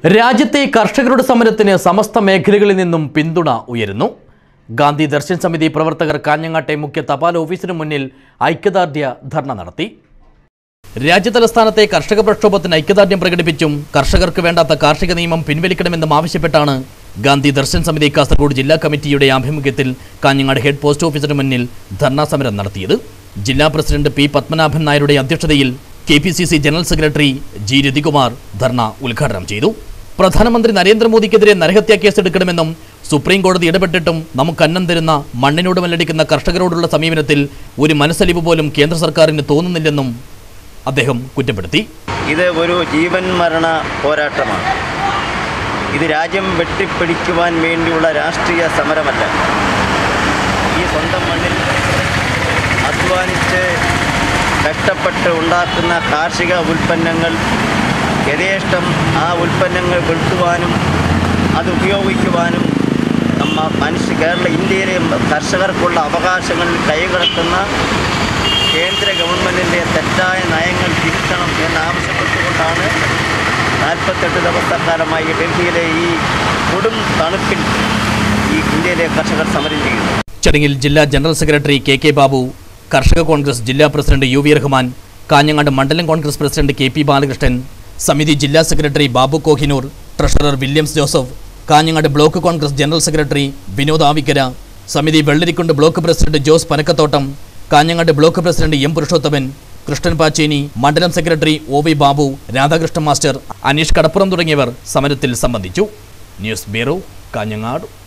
രാജ്യത്തെ കർഷകരുടെ സമരത്തിന് സമസ്ത മേഖലകളിൽ നിന്നും പിന്തുണ ഉയരുന്നു ഗാന്ധി ദർശൻ സമിതി പ്രവർത്തകർ കാഞ്ഞങ്ങാട്ടെ മുഖ്യ തപാൽ ഓഫീസിനു മുന്നിൽ ഐക്യദാർഢ്യ ധർണ നടത്തി രാജ്യതലസ്ഥാനത്തെ കർഷക പ്രക്ഷോഭത്തിന് ഐക്യദാർഢ്യം പ്രകടിപ്പിച്ചും കർഷകർക്ക് വേണ്ടാത്ത കാർഷിക നിയമം പിൻവലിക്കണമെന്നും ആവശ്യപ്പെട്ടാണ് ഗാന്ധി ദർശൻ സമിതി കാസർഗോഡ് ജില്ലാ കമ്മിറ്റിയുടെ ആഭിമുഖ്യത്തിൽ കാഞ്ഞങ്ങാട് ഹെഡ് പോസ്റ്റ് ഓഫീസിന് മുന്നിൽ ധർണാ സമരം നടത്തിയത് ജില്ലാ പ്രസിഡന്റ് പി പത്മനാഭൻ നായരുടെ അധ്യക്ഷതയിൽ K P C C general secretary G Rathikumar dharna ഉദ്ഘാടനം ചെയ്തു പ്രധാനമന്ത്രി നരേന്ദ്രമോദിക്കെതിരെ നരഹത്യാ കേസെടുക്കണമെന്നും സുപ്രീം കോടതി ഇടപെട്ടിട്ടും നമുക്ക് അന്നം തരുന്ന മണ്ണിനോട് മല്ലടിക്കുന്ന കർഷകരോടുള്ള സമീപനത്തിൽ ഒരു മനസ്സലിവ് പോലും കേന്ദ്ര സർക്കാരിന് തോന്നുന്നില്ലെന്നും അദ്ദേഹം കുറ്റപ്പെടുത്തി ഇത് ഒരു ജീവൻ മരണ പോരാട്ടമാണ് ഇത് രാജ്യം വെട്ടിപ്പിടിക്കുവാൻ വേണ്ടിയുള്ള രാഷ്ട്രീയ സമരമല്ല ഈ സ്വന്തം മണ്ണിൽ അധ്വാനിച്ച് കഷ്ടപ്പെട്ട് ഉണ്ടാക്കുന്ന കാർഷിക ഉൽപ്പന്നങ്ങൾ യഥേഷ്ടം ആ ഉൽപ്പന്നങ്ങൾ വിൽക്കുവാനും അത് ഉപയോഗിക്കുവാനും നമ്മ മനുഷ്യ കേരള ഇന്ത്യയിലെ കർഷകർക്കുള്ള അവകാശങ്ങളിൽ കൈകടക്കുന്ന കേന്ദ്ര ഗവൺമെൻറ്റിൻ്റെ തെറ്റായ നയങ്ങൾ തിരുത്തണം എന്നാവശ്യപ്പെട്ടുകൊണ്ടാണ് നാൽപ്പത്തെട്ട് ദിവസക്കാലമായി ഡൽഹിയിലെ ഈ കൊടും തണുപ്പിൽ ഈ ഇന്ത്യയിലെ കർഷകർ സമരം ചെയ്യുന്നു ചടങ്ങിൽ ജില്ലാ general secretary K K Babu കർഷക കോൺഗ്രസ് ജില്ലാ president U V Rahman Kanhangad മണ്ഡലം Congress president K P Balakrishnan സമിതി ജില്ലാ secretary Babu Kohinoor treasurer Williams Joseph Kanhangad block Congress general secretary Vinod Avikkara സമിതി Vellarikundu block president Jose Panakkathottam Kanhangad block president M Purushothaman Krishnan Pacheni മണ്ഡലം secretary O V Babu Radhakrishnan master Aneesh Kadappuram തുടങ്ങിയവർ സമരത്തിൽ സംബന്ധിച്ചു ന്യൂസ് ബ്യൂറോ കാഞ്ഞങ്ങാട്